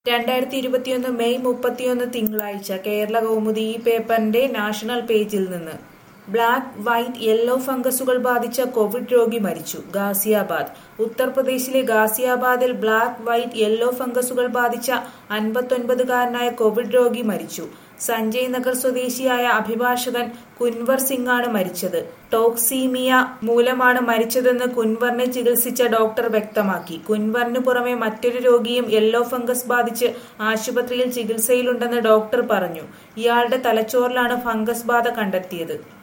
രണ്ടായിരത്തി ഇരുപത്തിയൊന്ന് മെയ് മുപ്പത്തിയൊന്ന് തിങ്കളാഴ്ച കേരള കൗമുദി ഈ പേപ്പറിന്റെ നാഷണൽ പേജിൽ നിന്ന് ബ്ലാക്ക് വൈറ്റ് യെല്ലോ ഫംഗസുകൾ ബാധിച്ച കോവിഡ് രോഗി മരിച്ചു ഗാസിയാബാദ് ഉത്തർപ്രദേശിലെ ഗാസിയാബാദിൽ ബ്ലാക്ക് വൈറ്റ് യെല്ലോ ഫംഗസുകൾ ബാധിച്ച അൻപത്തൊൻപതുകാരനായ കോവിഡ് രോഗി മരിച്ചു സഞ്ജയ് നഗർ സ്വദേശിയായ അഭിഭാഷകൻ കുൻവർ സിംഗാണ് മരിച്ചത് ടോക്സീമിയ മൂലമാണ് മരിച്ചതെന്ന് കുൻവറിനെ ചികിത്സിച്ച ഡോക്ടർ വ്യക്തമാക്കി കുൻവറിനു പുറമെ മറ്റൊരു രോഗിയും യെല്ലോ ഫംഗസ് ബാധിച്ച് ആശുപത്രിയിൽ ചികിത്സയിലുണ്ടെന്ന് ഡോക്ടർ പറഞ്ഞു ഇയാളുടെ തലച്ചോറിലാണ് ഫംഗസ് ബാധ കണ്ടെത്തിയത്